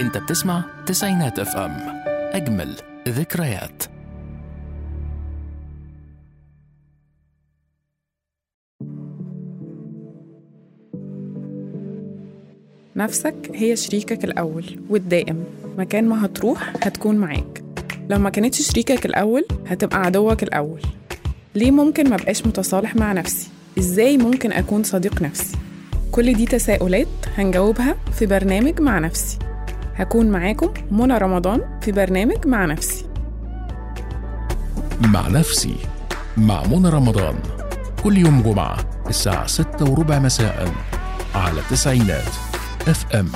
انت بتسمع تسعينات اف ام اجمل ذكريات نفسك هي شريكك الأول والدائم مكان ما هتروح هتكون معاك لو ما كانتش شريكك الأول هتبقى عدوك الأول ليه ممكن ما بقاش متصالح مع نفسي؟ إزاي ممكن أكون صديق نفسي؟ كل دي تساؤلات هنجاوبها في برنامج مع نفسي هكون معاكم منى رمضان في برنامج مع نفسي مع نفسي مع منى رمضان كل يوم جمعة الساعة ستة وربع مساء على تسعينات اف ام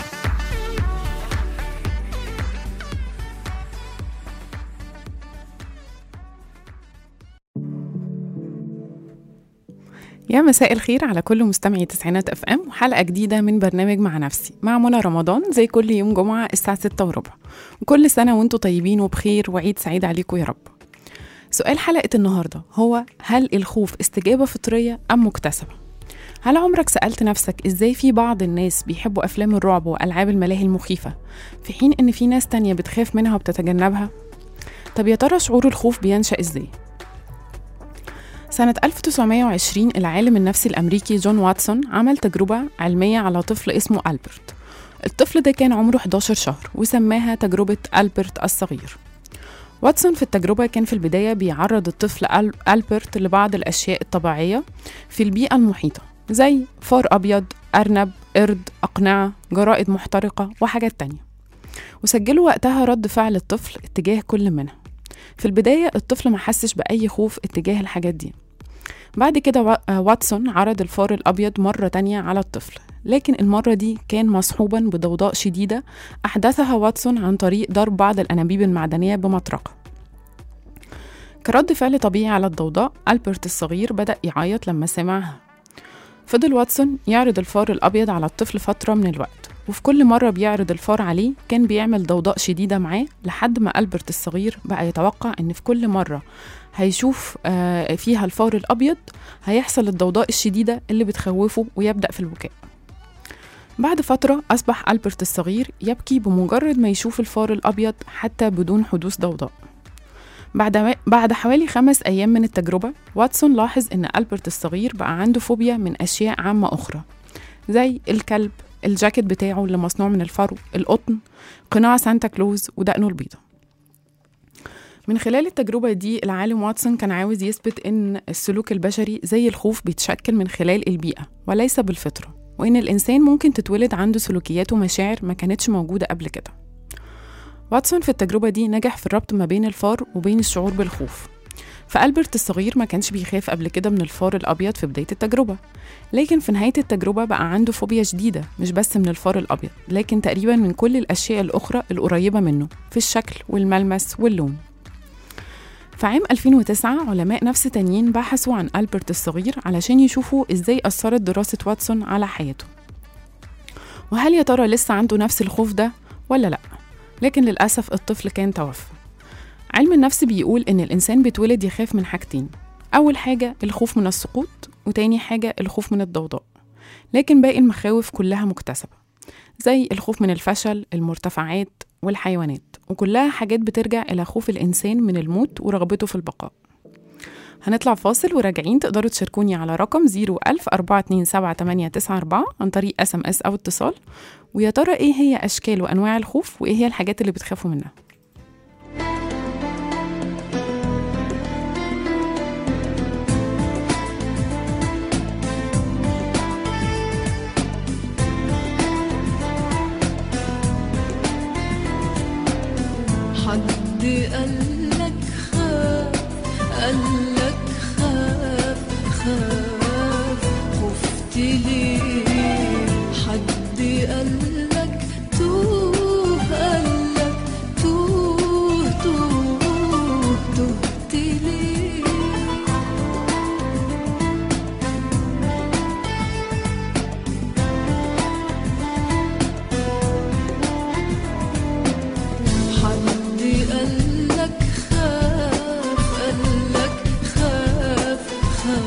يا مساء الخير على كل مستمعي تسعينات اف ام وحلقه جديده من برنامج مع نفسي مع منى رمضان زي كل يوم جمعه الساعه 6 وربع وكل سنه وانتم طيبين وبخير وعيد سعيد عليكم يا رب سؤال حلقه النهارده هو هل الخوف استجابه فطريه ام مكتسبه هل عمرك سألت نفسك إزاي في بعض الناس بيحبوا أفلام الرعب وألعاب الملاهي المخيفة في حين إن في ناس تانية بتخاف منها وبتتجنبها؟ طب يا ترى شعور الخوف بينشأ إزاي؟ سنة 1920 العالم النفسي الأمريكي جون واتسون عمل تجربة علمية على طفل اسمه ألبرت الطفل ده كان عمره 11 شهر وسماها تجربة ألبرت الصغير واتسون في التجربة كان في البداية بيعرض الطفل أل- ألبرت لبعض الأشياء الطبيعية في البيئة المحيطة زي فار أبيض أرنب قرد أقنعة جرائد محترقة وحاجات تانية وسجلوا وقتها رد فعل الطفل اتجاه كل منها في البداية الطفل ما حسش بأي خوف اتجاه الحاجات دي بعد كده وا- آه، واتسون عرض الفار الأبيض مرة تانية على الطفل لكن المرة دي كان مصحوبا بضوضاء شديدة أحدثها واتسون عن طريق ضرب بعض الأنابيب المعدنية بمطرقة كرد فعل طبيعي على الضوضاء ألبرت الصغير بدأ يعيط لما سمعها فضل واتسون يعرض الفار الأبيض على الطفل فترة من الوقت وفي كل مرة بيعرض الفار عليه كان بيعمل ضوضاء شديدة معاه لحد ما ألبرت الصغير بقى يتوقع إن في كل مرة هيشوف آه، فيها الفار الأبيض هيحصل الضوضاء الشديدة اللي بتخوفه ويبدأ في البكاء بعد فترة أصبح ألبرت الصغير يبكي بمجرد ما يشوف الفار الأبيض حتى بدون حدوث ضوضاء بعد بعد حوالي خمس أيام من التجربة واتسون لاحظ إن ألبرت الصغير بقى عنده فوبيا من أشياء عامة أخرى زي الكلب الجاكيت بتاعه اللي مصنوع من الفرو القطن قناع سانتا كلوز ودقنه البيضة من خلال التجربة دي العالم واتسون كان عاوز يثبت إن السلوك البشري زي الخوف بيتشكل من خلال البيئة وليس بالفطرة وإن الإنسان ممكن تتولد عنده سلوكيات ومشاعر ما كانتش موجودة قبل كده واتسون في التجربة دي نجح في الربط ما بين الفار وبين الشعور بالخوف فألبرت الصغير ما كانش بيخاف قبل كده من الفار الأبيض في بداية التجربة لكن في نهاية التجربة بقى عنده فوبيا شديدة مش بس من الفار الأبيض لكن تقريبا من كل الأشياء الأخرى القريبة منه في الشكل والملمس واللون في عام 2009 علماء نفس تانيين بحثوا عن ألبرت الصغير علشان يشوفوا إزاي أثرت دراسة واتسون على حياته وهل يا ترى لسه عنده نفس الخوف ده ولا لأ لكن للأسف الطفل كان توفى علم النفس بيقول إن الإنسان بيتولد يخاف من حاجتين أول حاجة الخوف من السقوط وتاني حاجة الخوف من الضوضاء لكن باقي المخاوف كلها مكتسبة زي الخوف من الفشل المرتفعات والحيوانات وكلها حاجات بترجع إلى خوف الإنسان من الموت ورغبته في البقاء هنطلع فاصل وراجعين تقدروا تشاركوني على رقم 01000 427 عن طريق اس ام اس او اتصال ويا ترى ايه هي اشكال وانواع الخوف وايه هي الحاجات اللي بتخافوا منها حد قالك خاف قالك خاف خاف خفت ليه حد قالك توه قالك توه توه تهت ليه حد قالك خاف قالك خاف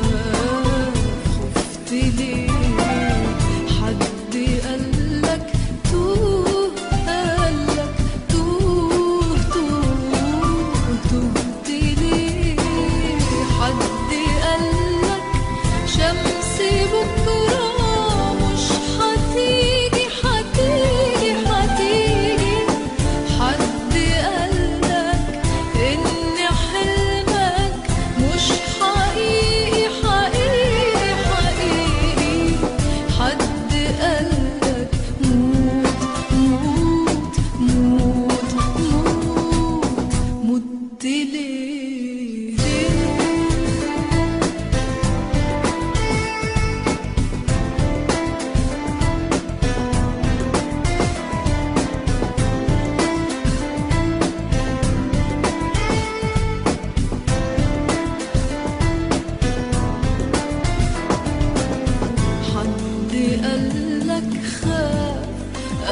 خاف خفت ليه حد قالك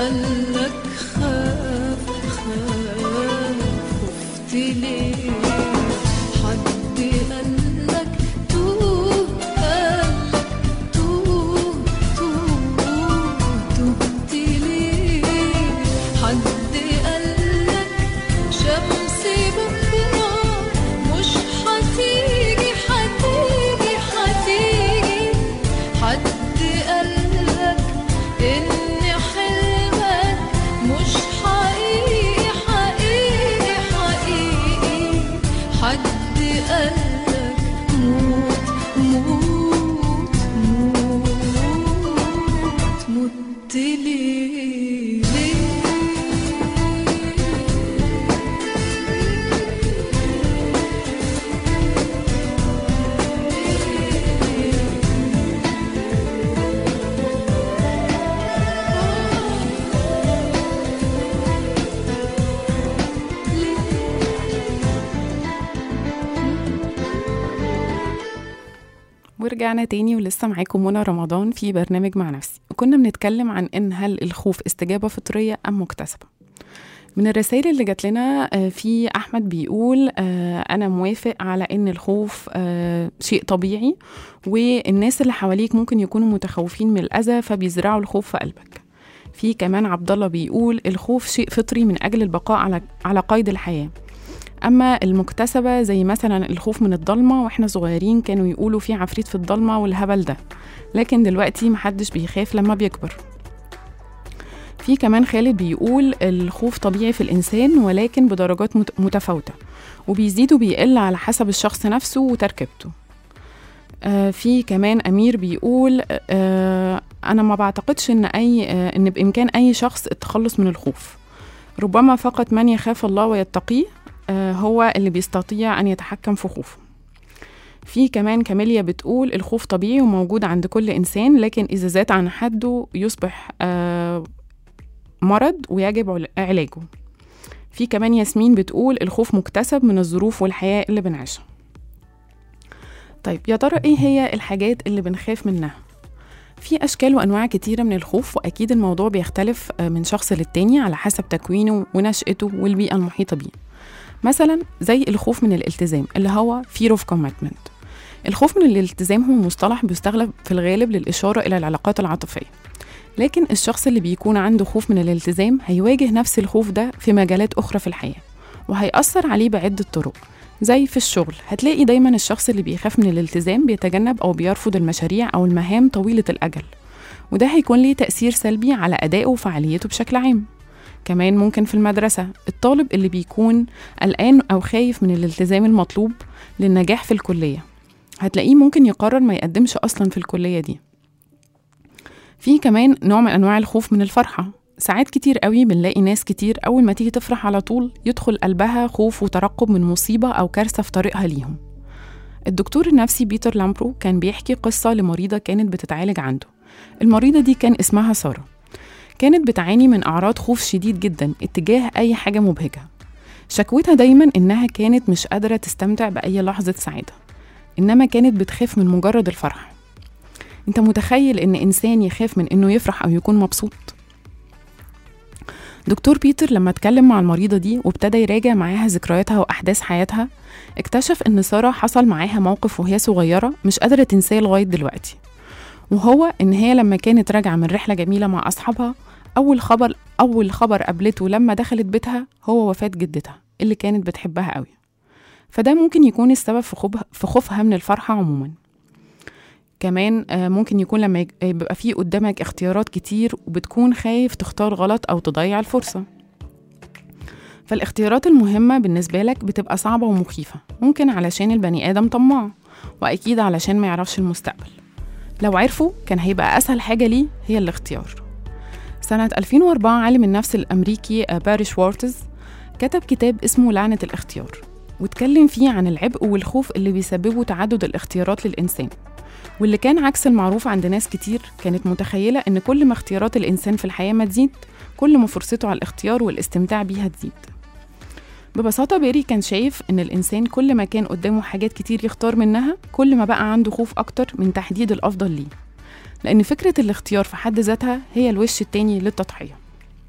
قالك خاف خاف خفت ليه حد قالك توه قالك توه توه تهت ليه حد قالك شمس بكرة مش هتيجي هتيجي هتيجي حد قالك إن حلمك مش حقيقي حقيقي حقيقي حد قالك موت موت موت مت ليه ليه ورجعنا تاني ولسه معاكم منى رمضان في برنامج مع نفسي وكنا بنتكلم عن ان هل الخوف استجابة فطرية ام مكتسبة من الرسائل اللي جات لنا آه، في احمد بيقول آه، انا موافق على ان الخوف آه، شيء طبيعي والناس اللي حواليك ممكن يكونوا متخوفين من الاذى فبيزرعوا الخوف في قلبك في كمان عبد الله بيقول الخوف شيء فطري من اجل البقاء على على قيد الحياه اما المكتسبه زي مثلا الخوف من الضلمه واحنا صغيرين كانوا يقولوا في عفريت في الضلمه والهبل ده لكن دلوقتي محدش بيخاف لما بيكبر في كمان خالد بيقول الخوف طبيعي في الإنسان ولكن بدرجات مت- متفاوتة وبيزيد وبيقل على حسب الشخص نفسه وتركيبته آه في كمان أمير بيقول آه أنا ما بعتقدش إن أي آه إن بإمكان أي شخص التخلص من الخوف ربما فقط من يخاف الله ويتقيه آه هو اللي بيستطيع أن يتحكم في خوفه في كمان كاميليا بتقول الخوف طبيعي وموجود عند كل إنسان لكن إذا زاد عن حده يصبح آه مرض ويجب عل- علاجه في كمان ياسمين بتقول الخوف مكتسب من الظروف والحياة اللي بنعيشها طيب يا ترى ايه هي الحاجات اللي بنخاف منها في أشكال وأنواع كتيرة من الخوف وأكيد الموضوع بيختلف آه، من شخص للتاني على حسب تكوينه ونشأته والبيئة المحيطة بيه مثلا زي الخوف من الالتزام اللي هو fear of commitment الخوف من الالتزام هو مصطلح بيستخدم في الغالب للإشارة إلى العلاقات العاطفية لكن الشخص اللي بيكون عنده خوف من الالتزام هيواجه نفس الخوف ده في مجالات أخرى في الحياة وهيأثر عليه بعدة طرق زي في الشغل هتلاقي دايما الشخص اللي بيخاف من الالتزام بيتجنب أو بيرفض المشاريع أو المهام طويلة الأجل وده هيكون ليه تأثير سلبي على أدائه وفعاليته بشكل عام كمان ممكن في المدرسة الطالب اللي بيكون قلقان أو خايف من الالتزام المطلوب للنجاح في الكلية هتلاقيه ممكن يقرر ما يقدمش أصلا في الكلية دي في كمان نوع من انواع الخوف من الفرحه ساعات كتير قوي بنلاقي ناس كتير اول ما تيجي تفرح على طول يدخل قلبها خوف وترقب من مصيبه او كارثه في طريقها ليهم الدكتور النفسي بيتر لامبرو كان بيحكي قصه لمريضه كانت بتتعالج عنده المريضه دي كان اسمها ساره كانت بتعاني من اعراض خوف شديد جدا اتجاه اي حاجه مبهجه شكوتها دايما انها كانت مش قادره تستمتع باي لحظه سعاده انما كانت بتخاف من مجرد الفرح انت متخيل ان انسان يخاف من انه يفرح او يكون مبسوط دكتور بيتر لما اتكلم مع المريضة دي وابتدى يراجع معاها ذكرياتها وأحداث حياتها اكتشف إن سارة حصل معاها موقف وهي صغيرة مش قادرة تنساه لغاية دلوقتي وهو إن هي لما كانت راجعة من رحلة جميلة مع أصحابها أول خبر أول خبر قابلته لما دخلت بيتها هو وفاة جدتها اللي كانت بتحبها قوي فده ممكن يكون السبب في خوفها في خوفها من الفرحة عموما كمان آه، ممكن يكون لما يج- يبقى في قدامك اختيارات كتير وبتكون خايف تختار غلط أو تضيع الفرصة فالاختيارات المهمة بالنسبة لك بتبقى صعبة ومخيفة ممكن علشان البني آدم طماع وأكيد علشان ما يعرفش المستقبل لو عرفوا كان هيبقى أسهل حاجة ليه هي الاختيار سنة 2004 عالم النفس الأمريكي آه، باري شوارتز كتب كتاب اسمه لعنة الاختيار واتكلم فيه عن العبء والخوف اللي بيسببه تعدد الاختيارات للإنسان واللي كان عكس المعروف عند ناس كتير كانت متخيلة إن كل ما اختيارات الإنسان في الحياة ما تزيد كل ما فرصته على الاختيار والاستمتاع بيها تزيد ببساطة بيري كان شايف إن الإنسان كل ما كان قدامه حاجات كتير يختار منها كل ما بقى عنده خوف أكتر من تحديد الأفضل ليه لأن فكرة الاختيار في حد ذاتها هي الوش التاني للتضحية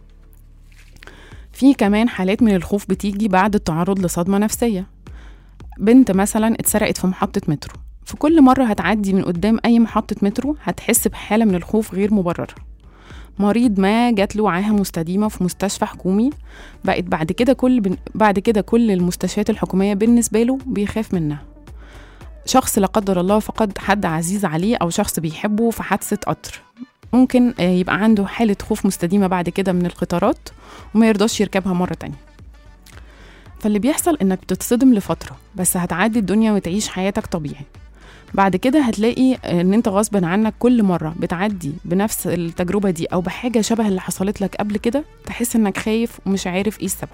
في كمان حالات من الخوف بتيجي بعد التعرض لصدمة نفسية بنت مثلا اتسرقت في محطة مترو في كل مرة هتعدي من قدام أي محطة مترو هتحس بحالة من الخوف غير مبررة مريض ما جات له عاهة مستديمة في مستشفى حكومي بقت بعد كده كل بن... بعد كده كل المستشفيات الحكومية بالنسبة له بيخاف منها شخص لا قدر الله فقد حد عزيز عليه أو شخص بيحبه في حادثة قطر ممكن آه، يبقى عنده حالة خوف مستديمة بعد كده من القطارات وما يرضاش يركبها مرة تانية فاللي بيحصل إنك بتتصدم لفترة بس هتعدي الدنيا وتعيش حياتك طبيعي بعد كده هتلاقي ان انت غصبا عنك كل مرة بتعدي بنفس التجربة دي او بحاجة شبه اللي حصلت لك قبل كده تحس انك خايف ومش عارف ايه السبب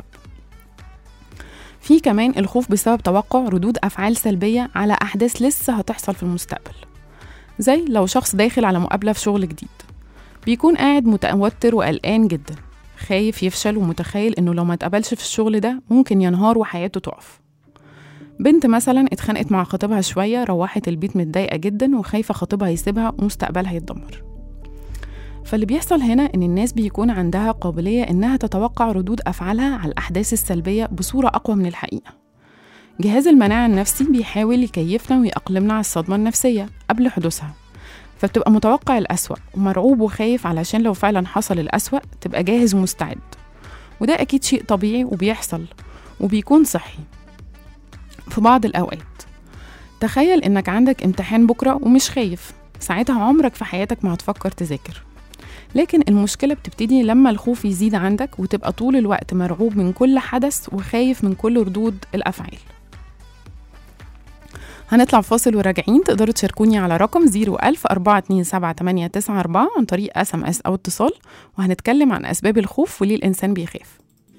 في كمان الخوف بسبب توقع ردود افعال سلبية على احداث لسه هتحصل في المستقبل زي لو شخص داخل على مقابلة في شغل جديد بيكون قاعد متوتر وقلقان جدا خايف يفشل ومتخيل انه لو ما اتقبلش في الشغل ده ممكن ينهار وحياته تقف بنت مثلا اتخانقت مع خطيبها شوية روحت البيت متضايقة جدا وخايفة خطيبها يسيبها ومستقبلها يتدمر فاللي بيحصل هنا إن الناس بيكون عندها قابلية إنها تتوقع ردود أفعالها على الأحداث السلبية بصورة أقوى من الحقيقة جهاز المناعة النفسي بيحاول يكيفنا ويأقلمنا على الصدمة النفسية قبل حدوثها فبتبقى متوقع الأسوأ ومرعوب وخايف علشان لو فعلا حصل الأسوأ تبقى جاهز ومستعد وده أكيد شيء طبيعي وبيحصل وبيكون صحي في بعض الأوقات تخيل إنك عندك امتحان بكرة ومش خايف ساعتها عمرك في حياتك ما هتفكر تذاكر لكن المشكلة بتبتدي لما الخوف يزيد عندك وتبقى طول الوقت مرعوب من كل حدث وخايف من كل ردود الأفعال هنطلع فاصل وراجعين تقدروا تشاركوني على رقم 01000 427 عن طريق اس ام اس او اتصال وهنتكلم عن اسباب الخوف وليه الانسان بيخاف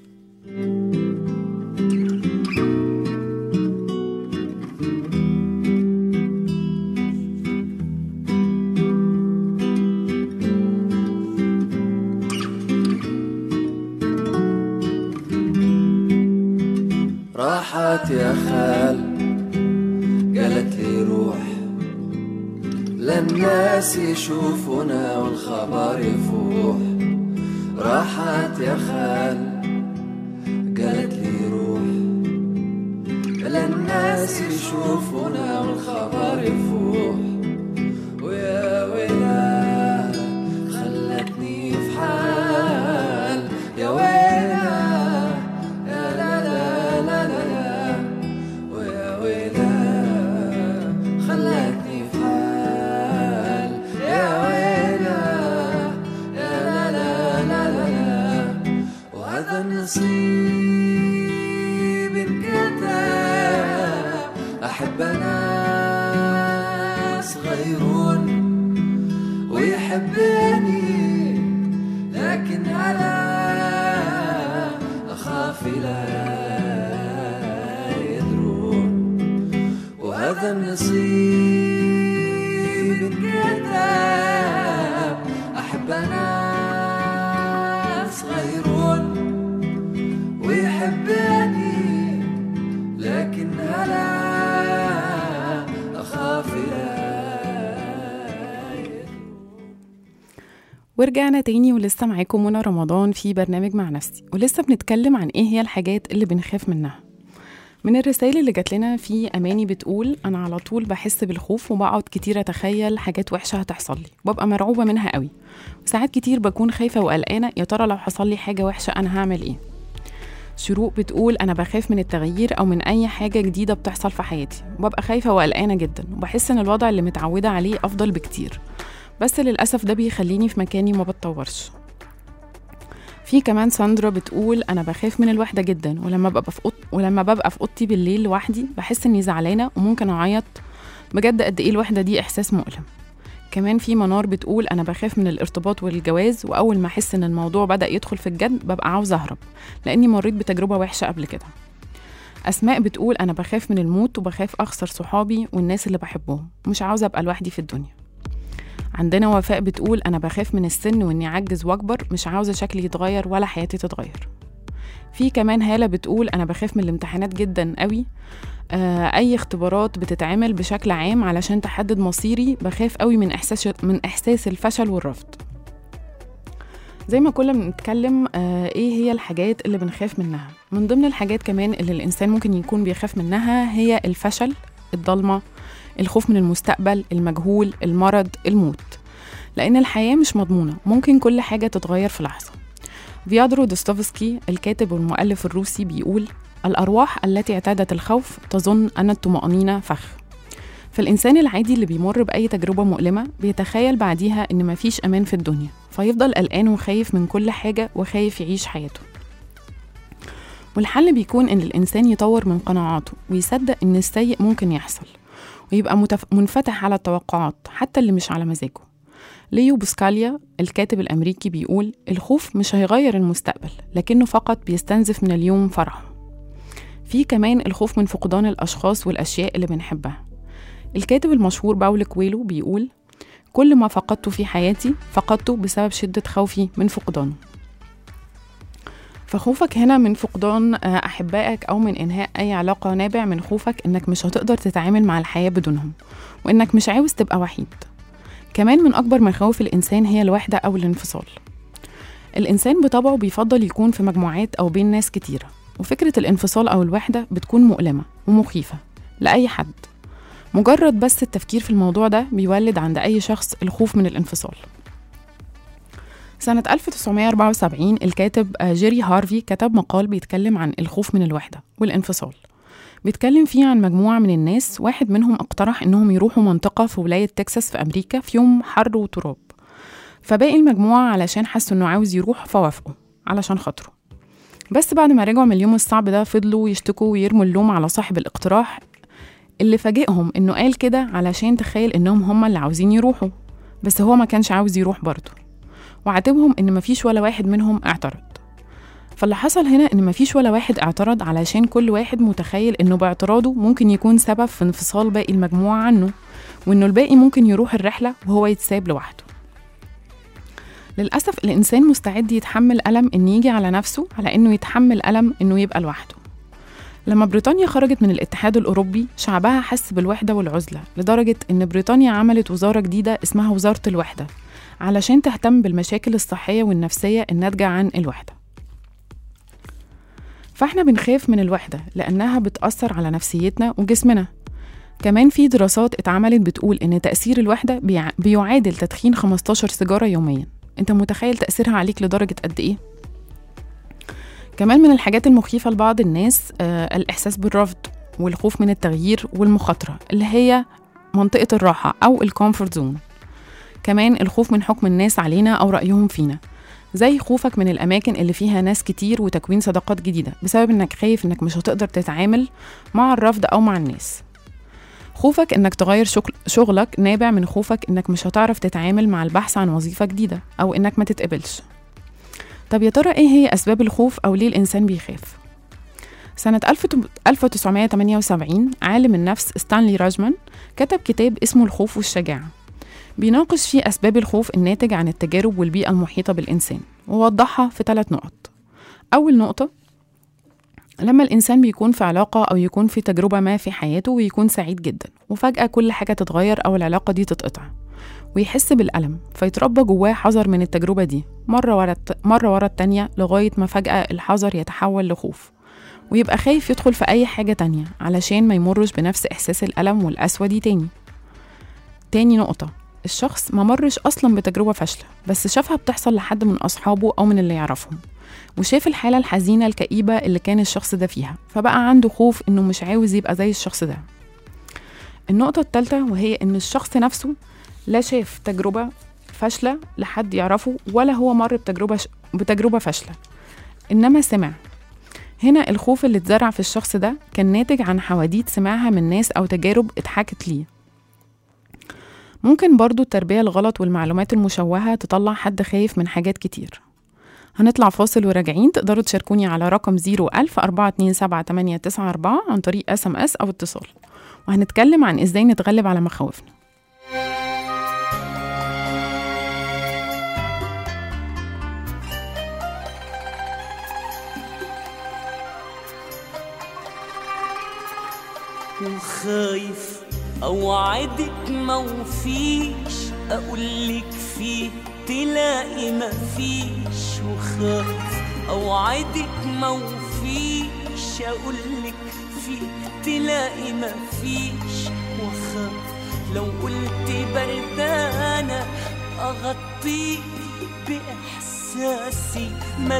راحت يا خال قالت لي روح للناس يشوفونا والخبر يفوح راحت يا خال قالت لي روح للناس يشوفونا والخبر يفوح ويا ويلا خلتني في حال يا ويلا يا لا لا لا لا لا ويا ويلا خلتني في حال يا ويلا يا لا لا لا لا لا وهذا النصيب انكتب أحب ناس غيرون ويحبني لكن أنا أخاف لا يدرون وهذا النصيب انكتب أحب ناس غيرون ويحبني لكن أنا أخاف لا ورجعنا تاني ولسه معاكم منى رمضان في برنامج مع نفسي ولسه بنتكلم عن ايه هي الحاجات اللي بنخاف منها من الرسائل اللي جات لنا في اماني بتقول انا على طول بحس بالخوف وبقعد كتير اتخيل حاجات وحشه هتحصل لي وببقى مرعوبه منها قوي وساعات كتير بكون خايفه وقلقانه يا ترى لو حصل لي حاجه وحشه انا هعمل ايه شروق بتقول انا بخاف من التغيير او من اي حاجه جديده بتحصل في حياتي وببقى خايفه وقلقانه جدا وبحس ان الوضع اللي متعوده عليه افضل بكتير بس للأسف ده بيخليني في مكاني وما بتطورش في كمان ساندرا بتقول أنا بخاف من الوحدة جدا ولما ببقى في أوض... ولما ببقى في أوضتي بالليل لوحدي بحس إني زعلانة وممكن أعيط بجد قد إيه الوحدة دي إحساس مؤلم كمان في منار بتقول أنا بخاف من الارتباط والجواز وأول ما أحس إن الموضوع بدأ يدخل في الجد ببقى عاوز أهرب لأني مريت بتجربة وحشة قبل كده أسماء بتقول أنا بخاف من الموت وبخاف أخسر صحابي والناس اللي بحبهم مش عاوزة أبقى لوحدي في الدنيا عندنا وفاء بتقول أنا بخاف من السن وإني أعجز وأكبر مش عاوزة شكلي يتغير ولا حياتي تتغير في كمان هالة بتقول أنا بخاف من الامتحانات جدا قوي آه أي اختبارات بتتعمل بشكل عام علشان تحدد مصيري بخاف قوي من إحساس من إحساس الفشل والرفض زي ما كنا بنتكلم آه ايه هي الحاجات اللي بنخاف منها من ضمن الحاجات كمان اللي الانسان ممكن يكون بيخاف منها هي الفشل الضلمه الخوف من المستقبل المجهول المرض الموت لان الحياه مش مضمونه ممكن كل حاجه تتغير في لحظه فيادرو دوستوفسكي الكاتب والمؤلف الروسي بيقول الارواح التي اعتادت الخوف تظن ان الطمانينه فخ فالإنسان العادي اللي بيمر بأي تجربة مؤلمة بيتخيل بعديها إن مفيش أمان في الدنيا فيفضل قلقان وخايف من كل حاجة وخايف يعيش حياته والحل بيكون إن الإنسان يطور من قناعاته ويصدق إن السيء ممكن يحصل ويبقى متف... منفتح على التوقعات حتى اللي مش على مزاجه ليو بوسكاليا الكاتب الأمريكي بيقول الخوف مش هيغير المستقبل لكنه فقط بيستنزف من اليوم فرحه في كمان الخوف من فقدان الأشخاص والأشياء اللي بنحبها الكاتب المشهور باول كويلو بيقول كل ما فقدته في حياتي فقدته بسبب شدة خوفي من فقدانه فخوفك هنا من فقدان أحبائك أو من إنهاء أي علاقة نابع من خوفك إنك مش هتقدر تتعامل مع الحياة بدونهم وإنك مش عاوز تبقى وحيد كمان من أكبر مخاوف الإنسان هي الوحدة أو الانفصال الإنسان بطبعه بيفضل يكون في مجموعات أو بين ناس كتيرة وفكرة الانفصال أو الوحدة بتكون مؤلمة ومخيفة لأي حد مجرد بس التفكير في الموضوع ده بيولد عند أي شخص الخوف من الانفصال سنة 1974 الكاتب جيري هارفي كتب مقال بيتكلم عن الخوف من الوحدة والانفصال بيتكلم فيه عن مجموعة من الناس واحد منهم اقترح إنهم يروحوا منطقة في ولاية تكساس في أمريكا في يوم حر وتراب فباقي المجموعة علشان حسوا إنه عاوز يروح فوافقوا علشان خاطره بس بعد ما رجعوا من اليوم الصعب ده فضلوا يشتكوا ويرموا اللوم على صاحب الاقتراح اللي فاجئهم انه قال كده علشان تخيل انهم هما اللي عاوزين يروحوا بس هو ما كانش عاوز يروح برضه وعاتبهم ان مفيش ولا واحد منهم اعترض فاللي حصل هنا ان مفيش ولا واحد اعترض علشان كل واحد متخيل انه باعتراضه ممكن يكون سبب في انفصال باقي المجموعة عنه وانه الباقي ممكن يروح الرحلة وهو يتساب لوحده للأسف الإنسان مستعد يتحمل ألم إن يجي على نفسه على إنه يتحمل ألم إنه يبقى لوحده لما بريطانيا خرجت من الاتحاد الأوروبي شعبها حس بالوحدة والعزلة لدرجة إن بريطانيا عملت وزارة جديدة اسمها وزارة الوحدة علشان تهتم بالمشاكل الصحية والنفسية الناتجة عن الوحدة فاحنا بنخاف من الوحدة لأنها بتأثر على نفسيتنا وجسمنا كمان في دراسات اتعملت بتقول إن تأثير الوحدة بيع... بيعادل تدخين 15 سيجارة يوميا انت متخيل تأثيرها عليك لدرجة قد إيه؟ كمان من الحاجات المخيفة لبعض الناس آه الإحساس بالرفض والخوف من التغيير والمخاطرة اللي هي منطقة الراحة أو الكومفورت زون كمان الخوف من حكم الناس علينا أو رأيهم فينا زي خوفك من الأماكن اللي فيها ناس كتير وتكوين صداقات جديدة بسبب إنك خايف إنك مش هتقدر تتعامل مع الرفض أو مع الناس خوفك إنك تغير شغل شغلك نابع من خوفك إنك مش هتعرف تتعامل مع البحث عن وظيفة جديدة أو إنك ما تتقبلش طب يا ترى ايه هي اسباب الخوف او ليه الانسان بيخاف سنة 1978 عالم النفس ستانلي راجمان كتب كتاب اسمه الخوف والشجاعة بيناقش فيه أسباب الخوف الناتج عن التجارب والبيئة المحيطة بالإنسان ووضحها في ثلاث نقط أول نقطة لما الإنسان بيكون في علاقة أو يكون في تجربة ما في حياته ويكون سعيد جدا وفجأة كل حاجة تتغير أو العلاقة دي تتقطع ويحس بالألم فيتربى جواه حذر من التجربة دي مرة ورا مرة ورا التانية لغاية ما فجأة الحذر يتحول لخوف ويبقى خايف يدخل في أي حاجة تانية علشان ما يمرش بنفس إحساس الألم والقسوة دي تاني تاني نقطة الشخص ما مرش أصلا بتجربة فاشلة بس شافها بتحصل لحد من أصحابه أو من اللي يعرفهم وشاف الحالة الحزينة الكئيبة اللي كان الشخص ده فيها فبقى عنده خوف إنه مش عاوز يبقى زي الشخص ده النقطة التالتة وهي إن الشخص نفسه لا شاف تجربة فاشلة لحد يعرفه ولا هو مر بتجربة ش... بتجربة فاشلة إنما سمع هنا الخوف اللي اتزرع في الشخص ده كان ناتج عن حواديت سمعها من ناس أو تجارب اتحكت ليه ممكن برضو التربية الغلط والمعلومات المشوهة تطلع حد خايف من حاجات كتير هنطلع فاصل وراجعين تقدروا تشاركوني على رقم 01000 427 عن طريق اس ام اس أو اتصال وهنتكلم عن ازاي نتغلب على مخاوفنا وخايف اوعدك ما وفيش اقولك فيه تلاقي مفيش وخاف اوعدك موفيش اقولك فيه تلاقي مفيش وخاف لو قلت بردانة اغطيك باحساسي ما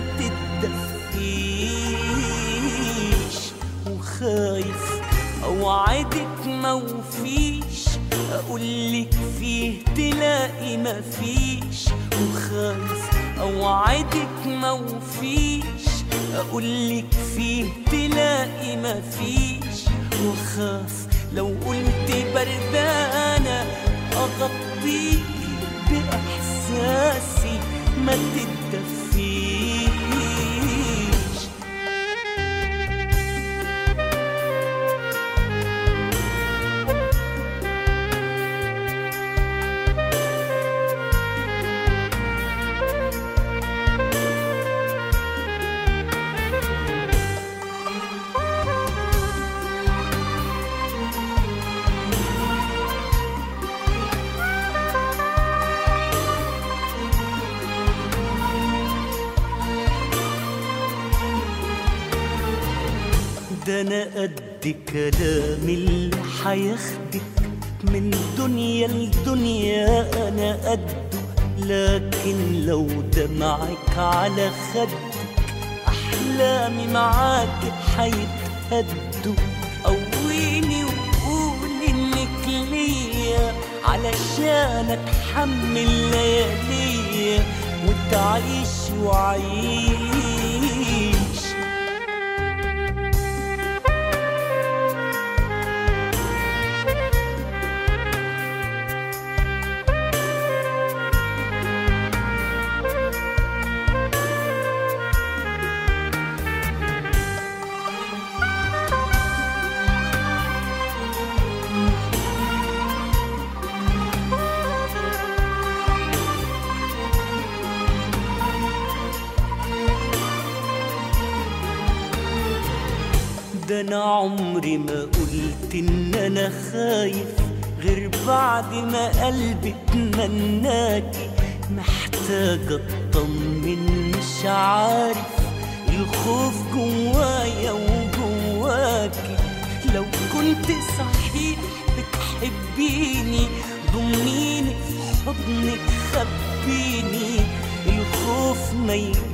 تتدفيش وخايف اوعدك موفيش اقولك فيه تلاقي مفيش وخايف اوعدك موفيش اقولك فيه تلاقي مفيش وخاف لو قلت بردانة اغطيك باحساسي ما تتدفيش ده انا قد كلام اللي حياخدك من دنيا لدنيا انا قده لكن لو دمعك على خدك احلامي معاك حيتهدوا قويني وقول انك ليا علشان اتحمل لياليا وتعيش وعيش ده انا عمري ما قلت ان انا خايف غير بعد ما قلبي اتمناكي محتاجة اطمن مش عارف الخوف جوايا وجواكي لو كنت صحيح بتحبيني ضميني في حضنك خبيني الخوف ما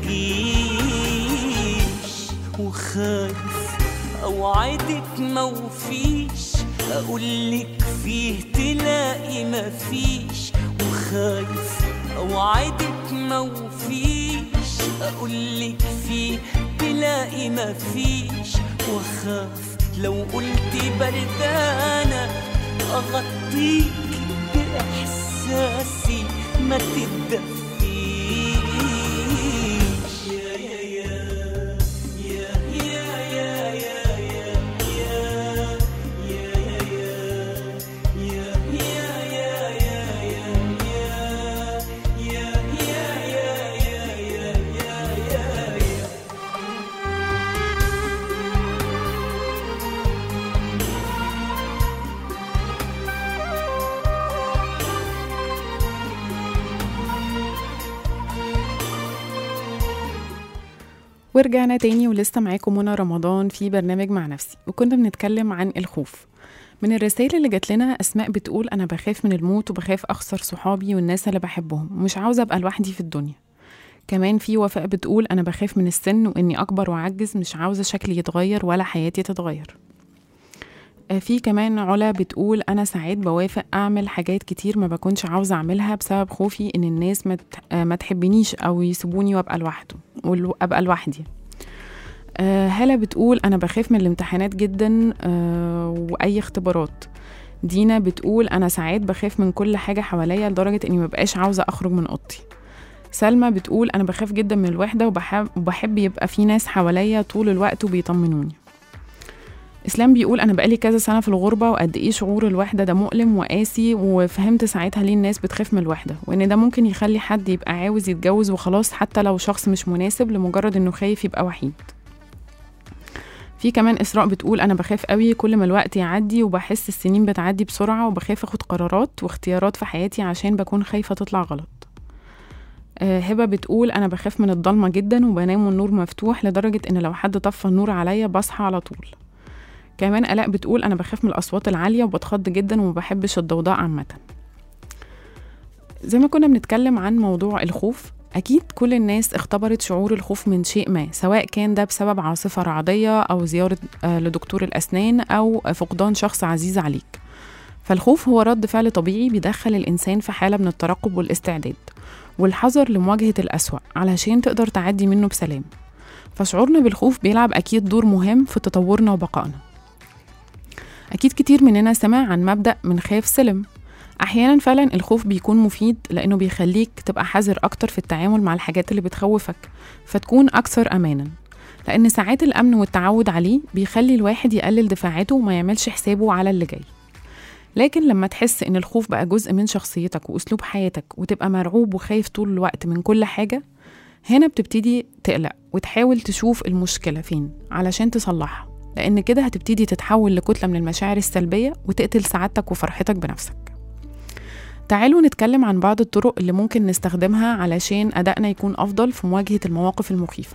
يجيش وخايف اوعدك موفيش اقولك فيه تلاقي مفيش وخايف اوعدك موفيش اقولك فيه تلاقي مفيش وخاف لو قلت بردانة اغطيك باحساسي ما تتدفيش يا يا يا يا يا يا يا ورجعنا تاني ولسه معاكم منى رمضان في برنامج مع نفسي وكنا بنتكلم عن الخوف من الرسائل اللي جات لنا أسماء بتقول أنا بخاف من الموت وبخاف أخسر صحابي والناس اللي بحبهم ومش عاوزة أبقى لوحدي في الدنيا كمان في وفاء بتقول أنا بخاف من السن وإني أكبر وأعجز مش عاوزة شكلي يتغير ولا حياتي تتغير آه، في كمان علا بتقول أنا ساعات بوافق أعمل حاجات كتير ما بكونش عاوزة أعملها بسبب خوفي إن الناس ما ت- آه، ما تحبنيش أو يسيبوني وأبقى لوحده وأبقى لوحدي آه، هلا بتقول أنا بخاف من الامتحانات جدا آه، وأي اختبارات دينا بتقول أنا ساعات بخاف من كل حاجة حواليا لدرجة إني مبقاش عاوزة أخرج من أوضتي سلمى بتقول أنا بخاف جدا من الوحدة وبحب, وبحب يبقى في ناس حواليا طول الوقت وبيطمنوني اسلام بيقول انا بقالي كذا سنه في الغربه وقد ايه شعور الوحده ده مؤلم وقاسي وفهمت ساعتها ليه الناس بتخاف من الوحده وان ده ممكن يخلي حد يبقى عاوز يتجوز وخلاص حتى لو شخص مش مناسب لمجرد انه خايف يبقى وحيد في كمان اسراء بتقول انا بخاف قوي كل ما الوقت يعدي وبحس السنين بتعدي بسرعه وبخاف اخد قرارات واختيارات في حياتي عشان بكون خايفه تطلع غلط آه، هبة بتقول أنا بخاف من الضلمة جدا وبنام والنور مفتوح لدرجة إن لو حد طفى النور عليا بصحى على طول كمان آلاء بتقول أنا بخاف من الأصوات العالية وبتخض جدا وما بحبش الضوضاء عامة زي ما كنا بنتكلم عن موضوع الخوف أكيد كل الناس اختبرت شعور الخوف من شيء ما سواء كان ده بسبب عاصفة رعدية أو زيارة آه، لدكتور الأسنان أو فقدان شخص عزيز عليك فالخوف هو رد فعل طبيعي بيدخل الإنسان في حالة من الترقب والاستعداد والحذر لمواجهة الأسوأ علشان تقدر تعدي منه بسلام فشعورنا بالخوف بيلعب أكيد دور مهم في تطورنا وبقائنا أكيد كتير مننا سمع عن مبدأ من خاف سلم أحيانا فعلا الخوف بيكون مفيد لأنه بيخليك تبقى حذر أكتر في التعامل مع الحاجات اللي بتخوفك فتكون أكثر أمانا لأن ساعات الأمن والتعود عليه بيخلي الواحد يقلل دفاعاته وما يعملش حسابه على اللي جاي لكن لما تحس إن الخوف بقى جزء من شخصيتك وأسلوب حياتك وتبقى مرعوب وخايف طول الوقت من كل حاجة هنا بتبتدي تقلق وتحاول تشوف المشكلة فين علشان تصلحها لأن كده هتبتدي تتحول لكتلة من المشاعر السلبية وتقتل سعادتك وفرحتك بنفسك تعالوا نتكلم عن بعض الطرق اللي ممكن نستخدمها علشان أدائنا يكون أفضل في مواجهة المواقف المخيفة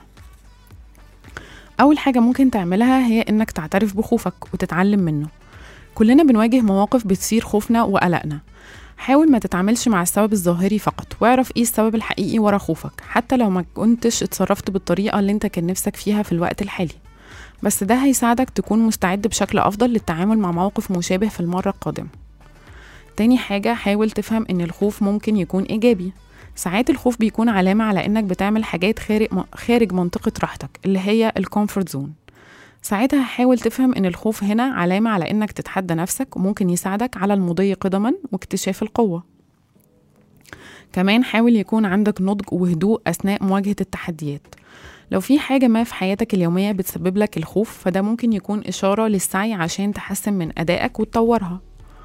أول حاجة ممكن تعملها هي إنك تعترف بخوفك وتتعلم منه كلنا بنواجه مواقف بتصير خوفنا وقلقنا حاول ما تتعاملش مع السبب الظاهري فقط واعرف ايه السبب الحقيقي ورا خوفك حتى لو ما كنتش اتصرفت بالطريقة اللي انت كان نفسك فيها في الوقت الحالي بس ده هيساعدك تكون مستعد بشكل أفضل للتعامل مع موقف مشابه في المرة القادمة تاني حاجة حاول تفهم إن الخوف ممكن يكون إيجابي ساعات الخوف بيكون علامة على إنك بتعمل حاجات خارج خارج منطقة راحتك اللي هي الكومفورت زون ساعتها حاول تفهم إن الخوف هنا علامة على إنك تتحدى نفسك وممكن يساعدك على المضي قدما واكتشاف القوة كمان حاول يكون عندك نضج وهدوء أثناء مواجهة التحديات لو في حاجة ما في حياتك اليومية بتسبب لك الخوف فده ممكن يكون إشارة للسعي عشان تحسن من أدائك وتطورها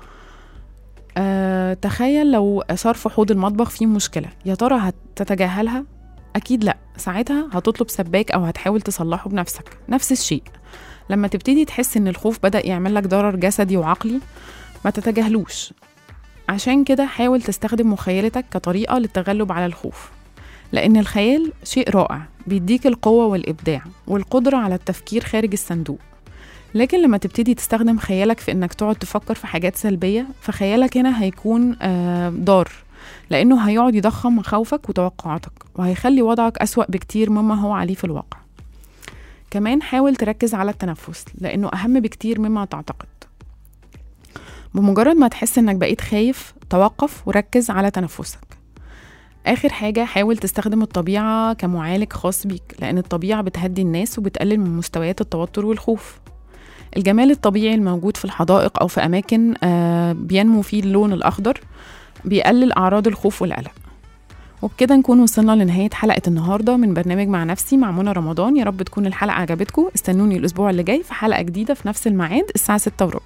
أه تخيل لو صرف حوض المطبخ فيه مشكلة يا ترى هتتجاهلها؟ أكيد لأ ساعتها هتطلب سباك أو هتحاول تصلحه بنفسك نفس الشيء لما تبتدي تحس إن الخوف بدأ يعمل لك ضرر جسدي وعقلي ما تتجاهلوش عشان كده حاول تستخدم مخيلتك كطريقة للتغلب على الخوف لأن الخيال شيء رائع بيديك القوة والإبداع والقدرة على التفكير خارج الصندوق لكن لما تبتدي تستخدم خيالك في إنك تقعد تفكر في حاجات سلبية فخيالك هنا هيكون آه، ضار لأنه هيقعد يضخم مخاوفك وتوقعاتك وهيخلي وضعك أسوأ بكتير مما هو عليه في الواقع كمان حاول تركز على التنفس لأنه أهم بكتير مما تعتقد بمجرد ما تحس إنك بقيت خايف توقف وركز على تنفسك آخر حاجة حاول تستخدم الطبيعة كمعالج خاص بيك لأن الطبيعة بتهدي الناس وبتقلل من مستويات التوتر والخوف الجمال الطبيعي الموجود في الحدائق أو في أماكن آه، بينمو فيه اللون الأخضر بيقلل أعراض الخوف والقلق وبكده نكون وصلنا لنهاية حلقة النهاردة من برنامج مع نفسي مع منى رمضان يا رب تكون الحلقة عجبتكم استنوني الأسبوع اللي جاي في حلقة جديدة في نفس الميعاد الساعة 6 وربع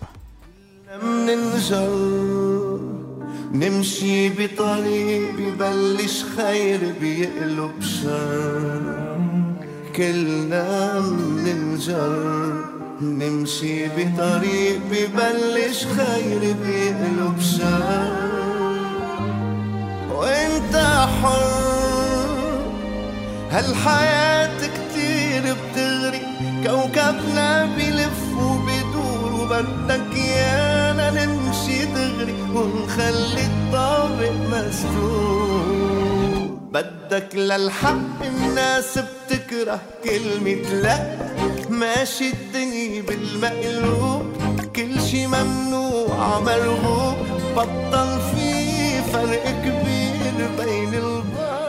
مننجر نمشي بطريق ببلش خير بيقلب شر كلنا مننجر نمشي بطريق ببلش خير بيقلب شر وانت حر هالحياة كتير بتغري كوكبنا بيلف وبيدور وبدك يانا نمشي دغري ونخلي الطابق مسدود بدك للحق الناس بتكره كلمة لا ماشي الدنيا بالمقلوب كل شي ممنوع مرغوب بطل في فرق كبير بين البعض